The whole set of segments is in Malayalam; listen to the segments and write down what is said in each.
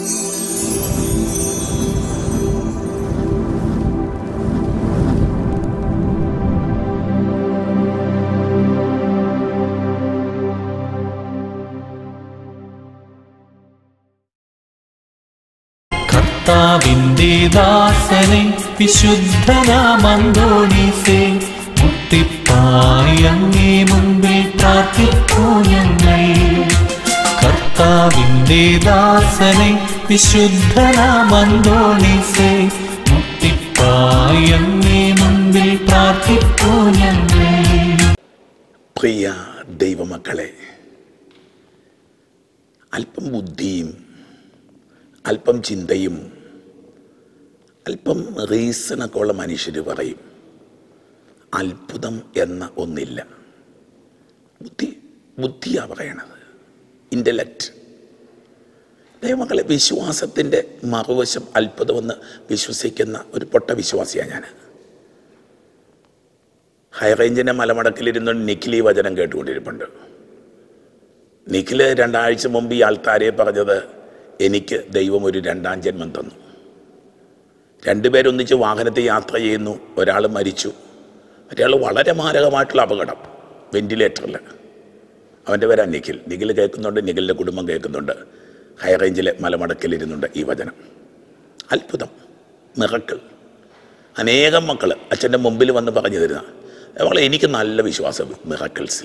കർത്താവിന്റെ ദാസനെ വിശുദ്ധനാമന്തോണീസേ മുട്ടിപ്പായി അങ്ങേ മുമ്പിൽ പ്രാർത്ഥിക്കൂ ഞങ്ങൾ കർത്താവിന്റെ ദാസനെ വിശുദ്ധനാമന്തോണീസേ മുട്ടിപ്പായി അങ്ങേ മുമ്പിൽ പ്രാർത്ഥിക്കൂ ഞങ്ങൾ പ്രിയ ദൈവമക്കളെ അല്പം ബുദ്ധിയും അല്പം ചിന്തയും അല്പം റീസണൊക്കെ ഉള്ള മനുഷ്യർ പറയും അത്ഭുതം എന്ന ഒന്നില്ല ബുദ്ധി ബുദ്ധിയാ പറയണത് ഇൻ്റലക്റ്റ് ദൈവമക്കളെ വിശ്വാസത്തിൻ്റെ മറുവശം അത്ഭുതമെന്ന് വിശ്വസിക്കുന്ന ഒരു പൊട്ട വിശ്വാസിയാണ് ഞാൻ ഹൈറേഞ്ചിൻ്റെ മലമടക്കിലിരുന്നുകൊണ്ട് നിഖിൽ ഈ വചനം കേട്ടുകൊണ്ടിരിപ്പുണ്ട് നിഖില് രണ്ടാഴ്ച മുമ്പ് ഈ ആൾക്കാരെ പറഞ്ഞത് എനിക്ക് ദൈവം ഒരു രണ്ടാം ജന്മം തന്നു രണ്ടുപേരൊന്നിച്ച് വാഹനത്തിൽ യാത്ര ചെയ്യുന്നു ഒരാൾ മരിച്ചു ഒരാൾ വളരെ മാരകമായിട്ടുള്ള അപകടം വെന്റിലേറ്ററിൽ അവൻ്റെ പേരാ നിഖിൽ നിഖിൽ കേൾക്കുന്നുണ്ട് നിഖിലിൻ്റെ കുടുംബം കേൾക്കുന്നുണ്ട് ഹൈറേഞ്ചിലെ മലമടക്കിലിരുന്നുണ്ട് ഈ വചനം അത്ഭുതം മിറക്കൾ അനേകം മക്കൾ അച്ഛൻ്റെ മുമ്പിൽ വന്ന് പറഞ്ഞു തരുന്ന അവളെ എനിക്ക് നല്ല വിശ്വാസം മിറക്കിൾസിൽ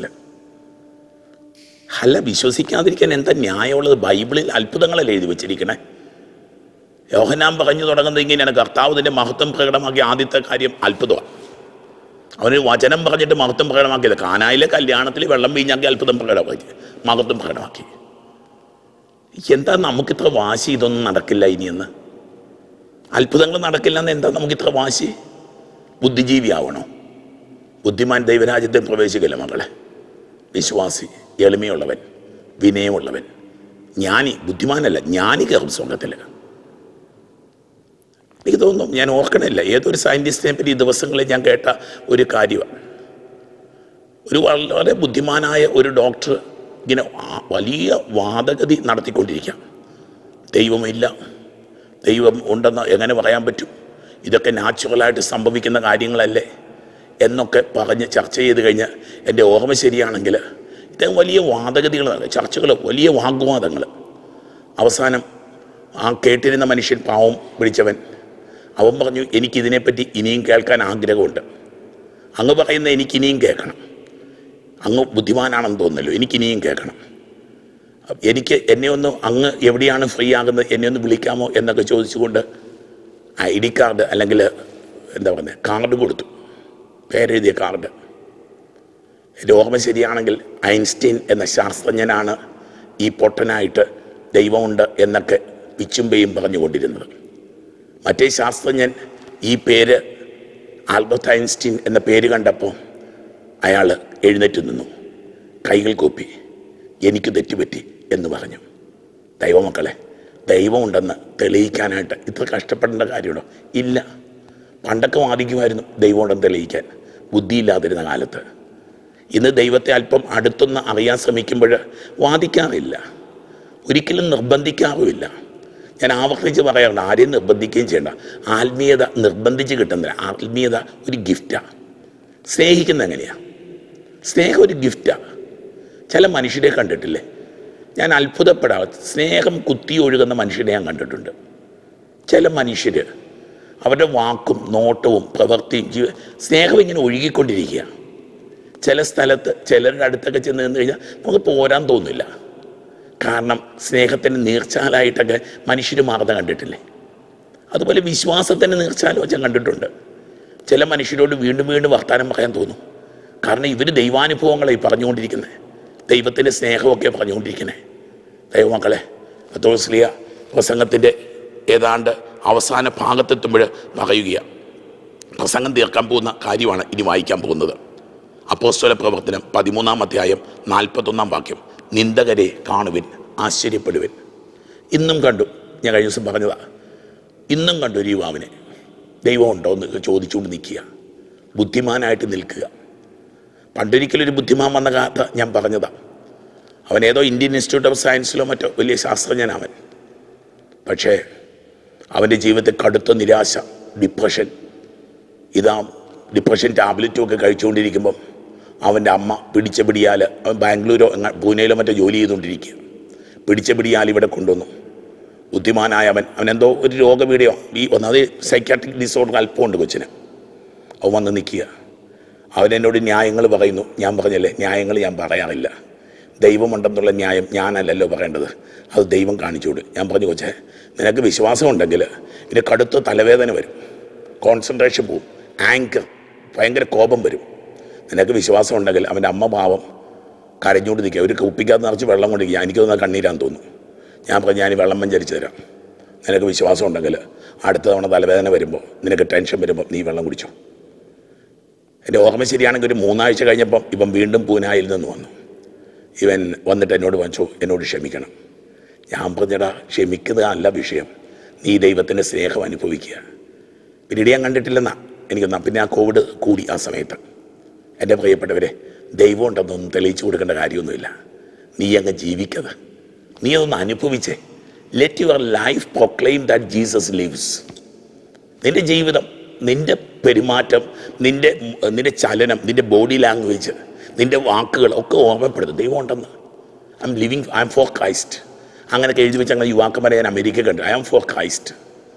അല്ല വിശ്വസിക്കാതിരിക്കാൻ എന്താ ന്യായമുള്ളത് ബൈബിളിൽ അത്ഭുതങ്ങളല്ലേ എഴുതി വെച്ചിരിക്കണേ യോഹനാൻ പറഞ്ഞു തുടങ്ങുന്നത് ഇങ്ങനെയാണ് കർത്താവ് ഇതിൻ്റെ മഹത്വം പ്രകടമാക്കിയ ആദ്യത്തെ കാര്യം അത്ഭുതമാണ് അവന് വചനം പറഞ്ഞിട്ട് മഹത്വം പ്രകടമാക്കിയത് കാനായിലെ കല്യാണത്തിൽ വെള്ളം വീഞ്ഞാക്കി അത്ഭുതം പ്രകടമാക്കി മഹത്വം പ്രകടമാക്കി എന്താ നമുക്കിത്ര വാശി ഇതൊന്നും നടക്കില്ല ഇനിയെന്ന് അത്ഭുതങ്ങൾ നടക്കില്ല എന്ന് എന്താ നമുക്കിത്ര വാശി ബുദ്ധിജീവിയാവണോ ബുദ്ധിമാൻ ദൈവരാജ്യത്തെ പ്രവേശിക്കില്ല മകളെ വിശ്വാസി എളിമയുള്ളവൻ വിനയമുള്ളവൻ ജ്ഞാനി ബുദ്ധിമാനല്ല ജ്ഞാനി കയറും സ്വർഗത്തിൽ എനിക്ക് തോന്നുന്നു ഞാൻ ഓർക്കണില്ല ഏതൊരു സയൻറ്റിസ്റ്റിനെ പറ്റി ഈ ദിവസങ്ങളിൽ ഞാൻ കേട്ട ഒരു കാര്യമാണ് ഒരു വളരെ ബുദ്ധിമാനായ ഒരു ഡോക്ടർ ഇങ്ങനെ ആ- വലിയ വാദഗതി നടത്തിക്കൊണ്ടിരിക്കാം ദൈവമില്ല ദൈവം ഉണ്ടെന്ന് എങ്ങനെ പറയാൻ പറ്റും ഇതൊക്കെ നാച്ചുറലായിട്ട് സംഭവിക്കുന്ന കാര്യങ്ങളല്ലേ എന്നൊക്കെ പറഞ്ഞ് ചർച്ച ചെയ്ത് കഴിഞ്ഞ് എൻ്റെ ഓർമ്മ ശരിയാണെങ്കിൽ ഇദ്ദേഹം വലിയ വാദഗതികൾ ചർച്ചകൾ വലിയ വാഗ്വാദങ്ങൾ അവസാനം ആ കേട്ടിരുന്ന മനുഷ്യൻ പാവം പിടിച്ചവൻ അവൻ പറഞ്ഞു എനിക്കിതിനെപ്പറ്റി ഇനിയും കേൾക്കാൻ ആഗ്രഹമുണ്ട് അങ്ങ് പറയുന്ന എനിക്കിനിയും കേൾക്കണം അങ്ങ് ബുദ്ധിമാനാണെന്ന് തോന്നുന്നല്ലോ എനിക്കിനിയും കേൾക്കണം എനിക്ക് എന്നെ ഒന്ന് അങ്ങ് എവിടെയാണ് ഫ്രീ ആകുന്നത് എന്നെ ഒന്ന് വിളിക്കാമോ എന്നൊക്കെ ചോദിച്ചുകൊണ്ട് ഐ ഡി കാർഡ് അല്ലെങ്കിൽ എന്താ പറയുന്നത് കാർഡ് കൊടുത്തു പേരെഴുതിയ കാർഡ് എൻ്റെ ഓർമ്മ ശരിയാണെങ്കിൽ ഐൻസ്റ്റീൻ എന്ന ശാസ്ത്രജ്ഞനാണ് ഈ പൊട്ടനായിട്ട് ദൈവമുണ്ട് എന്നൊക്കെ പിച്ചുമ്പയും പറഞ്ഞുകൊണ്ടിരുന്നത് മറ്റേ ശാസ്ത്രജ്ഞൻ ഈ പേര് ആൽബർട്ട് ഐൻസ്റ്റീൻ എന്ന പേര് കണ്ടപ്പോൾ അയാൾ എഴുന്നേറ്റ് നിന്നു കൈകൾ കൂപ്പി എനിക്ക് തെറ്റുപറ്റി എന്ന് പറഞ്ഞു ദൈവമക്കളെ ദൈവമുണ്ടെന്ന് തെളിയിക്കാനായിട്ട് ഇത്ര കഷ്ടപ്പെടേണ്ട കാര്യമുണ്ടോ ഇല്ല പണ്ടൊക്കെ വാദിക്കുമായിരുന്നു ദൈവമുണ്ടെന്ന് തെളിയിക്കാൻ ബുദ്ധിയില്ലാതിരുന്ന കാലത്ത് ഇന്ന് ദൈവത്തെ അല്പം അടുത്തൊന്ന് അറിയാൻ ശ്രമിക്കുമ്പോൾ വാദിക്കാറില്ല ഒരിക്കലും നിർബന്ധിക്കാറുമില്ല ഞാൻ ആവർത്തിച്ച് പറയാറുണ്ട് ആരെയും നിർബന്ധിക്കുകയും ചെയ്യണ്ട ആത്മീയത നിർബന്ധിച്ച് കിട്ടുന്നില്ല ആത്മീയത ഒരു ഗിഫ്റ്റാണ് സ്നേഹിക്കുന്നത് എങ്ങനെയാണ് സ്നേഹം ഒരു ഗിഫ്റ്റാണ് ചില മനുഷ്യരെ കണ്ടിട്ടില്ലേ ഞാൻ അത്ഭുതപ്പെടാം സ്നേഹം കുത്തി ഒഴുകുന്ന മനുഷ്യരെ ഞാൻ കണ്ടിട്ടുണ്ട് ചില മനുഷ്യർ അവരുടെ വാക്കും നോട്ടവും പ്രവൃത്തിയും ജീവ സ്നേഹം ഇങ്ങനെ ഒഴുകിക്കൊണ്ടിരിക്കുക ചില സ്ഥലത്ത് ചിലരുടെ അടുത്തൊക്കെ ചെന്ന് നിന്ന് കഴിഞ്ഞാൽ നമുക്ക് പോരാൻ തോന്നില്ല കാരണം സ്നേഹത്തിന് നീർച്ചാലായിട്ടൊക്കെ മനുഷ്യർ മാറുന്ന കണ്ടിട്ടില്ലേ അതുപോലെ വിശ്വാസത്തിന് നീർച്ചാലോചന കണ്ടിട്ടുണ്ട് ചില മനുഷ്യരോട് വീണ്ടും വീണ്ടും വർത്തമാനം പറയാൻ തോന്നും കാരണം ഇവർ ദൈവാനുഭവങ്ങളെ പറഞ്ഞുകൊണ്ടിരിക്കുന്നത് ദൈവത്തിൻ്റെ സ്നേഹമൊക്കെ പറഞ്ഞുകൊണ്ടിരിക്കുന്നത് ദൈവമക്കളെ പത്തോസ്ലിയ പ്രസംഗത്തിൻ്റെ ഏതാണ്ട് അവസാന ഭാഗത്തെത്തുമ്പോൾ പറയുകയാണ് പ്രസംഗം തീർക്കാൻ പോകുന്ന കാര്യമാണ് ഇനി വായിക്കാൻ പോകുന്നത് അപ്പോസ്തല പ്രവർത്തനം പതിമൂന്നാം അധ്യായം നാൽപ്പത്തൊന്നാം വാക്യം നിന്ദകരെ കാണുവിൻ ആശ്ചര്യപ്പെടുവിൻ ഇന്നും കണ്ടു ഞാൻ കഴിഞ്ഞ ദിവസം പറഞ്ഞതാ ഇന്നും കണ്ടു ഒരു യുവാവിനെ ദൈവം ഉണ്ടോ എന്ന് ചോദിച്ചുകൊണ്ട് നിൽക്കുക ബുദ്ധിമാനായിട്ട് നിൽക്കുക പണ്ടൊരിക്കലൊരു ബുദ്ധിമാൻ വന്ന കഥ ഞാൻ പറഞ്ഞതാ അവൻ ഏതോ ഇന്ത്യൻ ഇൻസ്റ്റിറ്റ്യൂട്ട് ഓഫ് സയൻസിലോ മറ്റോ വലിയ ശാസ്ത്രജ്ഞനവൻ പക്ഷേ അവൻ്റെ ജീവിതത്തിൽ കടുത്ത നിരാശ ഡിപ്രഷൻ ഇതാ ഡിപ്രഷൻ ടാബ്ലറ്റും ഒക്കെ കഴിച്ചുകൊണ്ടിരിക്കുമ്പം അവൻ്റെ അമ്മ പിടിച്ച പിടിയാൽ അവൻ ബാംഗ്ലൂരോ എങ്ങ പൂനെയിലോ മറ്റോ ജോലി ചെയ്തുകൊണ്ടിരിക്കുക പിടിച്ച പിടിയാൽ ഇവിടെ കൊണ്ടുവന്നു ബുദ്ധിമാനായ അവൻ അവൻ എന്തോ ഒരു രോഗപീഠയോ ഈ ഒന്നാമത് സൈക്കാട്രിക് ഡിസോർഡർ അല്പമുണ്ട് കൊച്ചിന് അവൻ വന്ന് നിൽക്കുക അവനെന്നോട് ന്യായങ്ങൾ പറയുന്നു ഞാൻ പറഞ്ഞല്ലേ ന്യായങ്ങൾ ഞാൻ പറയാറില്ല ദൈവമുണ്ടെന്നുള്ള ന്യായം ഞാനല്ലല്ലോ പറയേണ്ടത് അത് ദൈവം കാണിച്ചുകൊടു ഞാൻ പറഞ്ഞു കൊച്ചേ നിനക്ക് വിശ്വാസമുണ്ടെങ്കിൽ ഇതിന് കടുത്ത തലവേദന വരും കോൺസെൻട്രേഷൻ പോവും ആങ്കർ ഭയങ്കര കോപം വരും നിനക്ക് വിശ്വാസം ഉണ്ടെങ്കിൽ അവൻ്റെ അമ്മ പാവം കരഞ്ഞുകൊണ്ട് നിൽക്കുക ഒരു കുപ്പിക്കകത്ത് നിറച്ച് വെള്ളം കൊണ്ട് നിൽക്കുക എനിക്ക് തോന്നുന്നത് കണ്ണീരാന്ന് തോന്നുന്നു ഞാൻ പറഞ്ഞു ഞാൻ ഈ വെള്ളം മഞ്ചരിച്ച് തരാം നിനക്ക് വിശ്വാസം ഉണ്ടെങ്കിൽ അടുത്ത തവണ തലവേദന വരുമ്പോൾ നിനക്ക് ടെൻഷൻ വരുമ്പോൾ നീ വെള്ളം കുടിച്ചോ എൻ്റെ ഓർമ്മ ശരിയാണെങ്കിൽ ഒരു മൂന്നാഴ്ച കഴിഞ്ഞപ്പം ഇവൻ വീണ്ടും പൂനായിൽ നിന്ന് വന്നു ഇവൻ വന്നിട്ട് എന്നോട് വാങ്ങിച്ചു എന്നോട് ക്ഷമിക്കണം ഞാൻ പറഞ്ഞടാ ക്ഷമിക്കുന്നതല്ല വിഷയം നീ ദൈവത്തിൻ്റെ സ്നേഹം അനുഭവിക്കുക പിന്നീട് ഞാൻ കണ്ടിട്ടില്ലെന്നാ എനിക്കൊന്നാ പിന്നെ ആ കോവിഡ് കൂടി ആ സമയത്ത് എൻ്റെ പ്രിയപ്പെട്ടവരെ ദൈവം ഉണ്ടെന്നൊന്നും തെളിയിച്ചു കൊടുക്കേണ്ട കാര്യമൊന്നുമില്ല നീ അങ്ങ് ജീവിക്കത് നീ അതൊന്ന് അനുഭവിച്ചേ let your life proclaim that Jesus lives നിന്റെ ജീവിതം നിന്റെ പെരുമാറ്റം നിന്റെ നിന്റെ ചലനം നിന്റെ ബോഡി ലാംഗ്വേജ് നിന്റെ വാക്കുകൾ ഒക്കെ ഓർമ്മപ്പെടുത്തും ദൈവം ഉണ്ടെന്ന് I am living I am for Christ അങ്ങനെയൊക്കെ എഴുതി വെച്ച് അങ്ങനെ യുവാക്കന്മാരെ ഞാൻ അമേരിക്ക കണ്ടു I am for Christ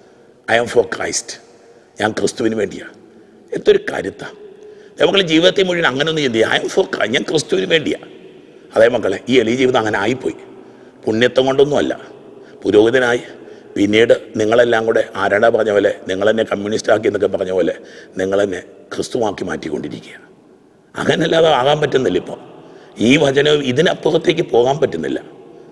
I am for Christ ഞാൻ ക്രിസ്തുവിന് വേണ്ടിയാണ് എന്തൊരു കരുത്ത മക്കളെ ജീവിതത്തെ മുഴുവൻ അങ്ങനെ ഒന്നും ചിന്തി ഐ എം ഫോർ ഞാൻ ക്രിസ്തുവിന് വേണ്ടിയാണ് അതേ മക്കളെ ഈ എളിയ ജീവിതം അങ്ങനെ ആയിപ്പോയി പുണ്യത്വം കൊണ്ടൊന്നുമല്ല പുരോഹിതനായി പിന്നീട് നിങ്ങളെല്ലാം കൂടെ ആരാടാ പറഞ്ഞ പോലെ നിങ്ങളെന്നെ കമ്മ്യൂണിസ്റ്റ് ആക്കി എന്നൊക്കെ പറഞ്ഞ പോലെ നിങ്ങളെന്നെ ക്രിസ്തുവാക്കി മാറ്റിക്കൊണ്ടിരിക്കുക അങ്ങനല്ലാതെ ആകാൻ പറ്റുന്നില്ല ഇപ്പോൾ ഈ വചനവും ഇതിനപ്പുറത്തേക്ക് പോകാൻ പറ്റുന്നില്ല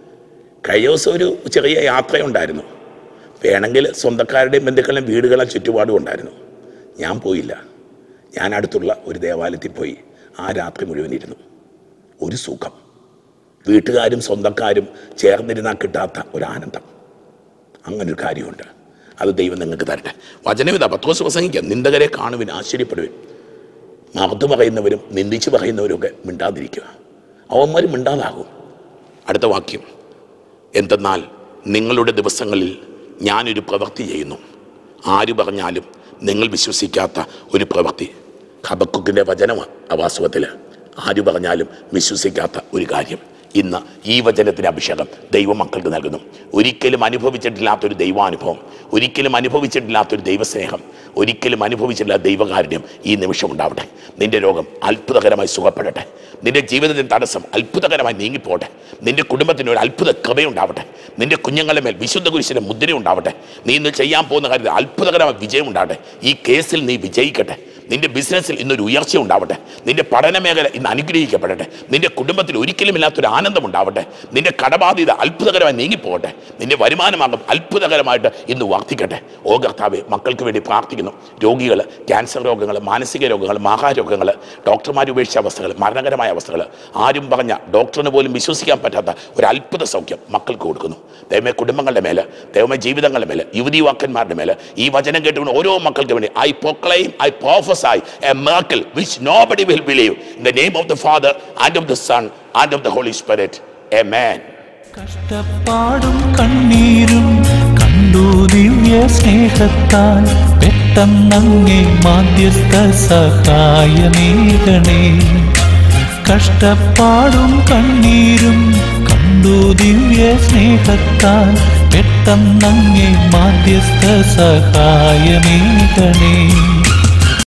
കഴിഞ്ഞ ദിവസം ഒരു ചെറിയ യാത്രയുണ്ടായിരുന്നു വേണമെങ്കിൽ സ്വന്തക്കാരുടെയും ബന്ധുക്കളുടെയും വീടുകളെ ചുറ്റുപാടും ഉണ്ടായിരുന്നു ഞാൻ പോയില്ല ഞാൻ അടുത്തുള്ള ഒരു ദേവാലയത്തിൽ പോയി ആ രാത്രി മുഴുവൻ ഇരുന്നു ഒരു സുഖം വീട്ടുകാരും സ്വന്തക്കാരും ചേർന്നിരുന്നാൽ കിട്ടാത്ത ഒരു ആനന്ദം അങ്ങനൊരു കാര്യമുണ്ട് അത് ദൈവം നിങ്ങൾക്ക് തരട്ടെ വചനവിധ പത്തോസ് പ്രസംഗിക്കുക നിന്ദകരെ കാണുവിൻ ആശ്ചര്യപ്പെടുവിൻ മറന്നു പറയുന്നവരും നിന്ദിച്ച് പറയുന്നവരും ഒക്കെ മിണ്ടാതിരിക്കുക അവന്മാർ മിണ്ടാതാകും അടുത്ത വാക്യം എന്തെന്നാൽ നിങ്ങളുടെ ദിവസങ്ങളിൽ ഞാനൊരു പ്രവൃത്തി ചെയ്യുന്നു ആര് പറഞ്ഞാലും നിങ്ങൾ വിശ്വസിക്കാത്ത ഒരു പ്രവൃത്തി ഹബക്കുക്കിൻ്റെ വചനമാണ് ആ വാസ്തവത്തിൽ ആര് പറഞ്ഞാലും വിശ്വസിക്കാത്ത ഒരു കാര്യം ഇന്ന് ഈ വചനത്തിന് അഭിഷേകം ദൈവം മക്കൾക്ക് നൽകുന്നു ഒരിക്കലും അനുഭവിച്ചിട്ടില്ലാത്തൊരു ദൈവാനുഭവം ഒരിക്കലും അനുഭവിച്ചിട്ടില്ലാത്തൊരു ദൈവസ്നേഹം ഒരിക്കലും അനുഭവിച്ചിട്ടില്ല ദൈവകാരുണ്യം ഈ നിമിഷം ഉണ്ടാവട്ടെ നിന്റെ രോഗം അത്ഭുതകരമായി സുഖപ്പെടട്ടെ നിന്റെ ജീവിതത്തിന് തടസ്സം അത്ഭുതകരമായി നീങ്ങിപ്പോട്ടെ നിന്റെ കുടുംബത്തിന് ഒരു അത്ഭുത കൃപയുണ്ടാവട്ടെ നിന്റെ കുഞ്ഞുങ്ങളുടെ മേൽ വിശുദ്ധ കുരിശിന്റെ മുദ്ര ഉണ്ടാവട്ടെ നീ ഇന്ന് ചെയ്യാൻ പോകുന്ന കാര്യത്തിൽ അത്ഭുതകരമായ വിജയം ഉണ്ടാവട്ടെ ഈ കേസിൽ നീ വിജയിക്കട്ടെ നിന്റെ ബിസിനസ്സിൽ ഇന്നൊരു ഉയർച്ച ഉണ്ടാവട്ടെ നിന്റെ പഠന മേഖല ഇന്ന് അനുഗ്രഹിക്കപ്പെടട്ടെ നിന്റെ കുടുംബത്തിൽ ഒരിക്കലും ഇല്ലാത്തൊരു ആനന്ദം ഉണ്ടാവട്ടെ നിന്റെ കടബാധ്യത അത്ഭുതകരമായി നീങ്ങിപ്പോകട്ടെ നിന്റെ വരുമാനമാകും അത്ഭുതകരമായിട്ട് ഇന്ന് വർദ്ധിക്കട്ടെ ഓ കർത്താവെ മക്കൾക്ക് വേണ്ടി പ്രാർത്ഥിക്കുന്നു രോഗികൾ ക്യാൻസർ രോഗങ്ങൾ മാനസിക രോഗങ്ങൾ മഹാരോഗങ്ങൾ ഡോക്ടർമാർ ഉപേക്ഷിച്ച അവസ്ഥകൾ മരണകരമായ അവസ്ഥകൾ ആരും പറഞ്ഞ ഡോക്ടറിന് പോലും വിശ്വസിക്കാൻ പറ്റാത്ത ഒരു അത്ഭുത സൗഖ്യം മക്കൾക്ക് കൊടുക്കുന്നു ദൈവമേ കുടുംബങ്ങളുടെ മേലെ ദൈവമേ ജീവിതങ്ങളുടെ മേലെ യുവതി യുവാക്കന്മാരുടെ മേലെ ഈ വചനം കേട്ടുകൊണ്ട് ഓരോ മക്കൾക്ക് വേണ്ടി I proclaim I prophesy a miracle which nobody will believe in the name of the Father and of the Son and of the Holy Spirit. Amen. കഷ്ടപ്പാടും കണ്ണീരും കണ്ടു ദിവ്യ സ്നേഹത്താൽ പെട്ടെന്നങ്ങേ മാധ്യസ്ഥ സഹായമേകണേ കഷ്ടപ്പാടും കണ്ണീരും കണ്ടു ദിവ്യ സ്നേഹത്താൽ പെട്ടെന്നങ്ങേ മാധ്യസ്ഥ സഹായമേകണേ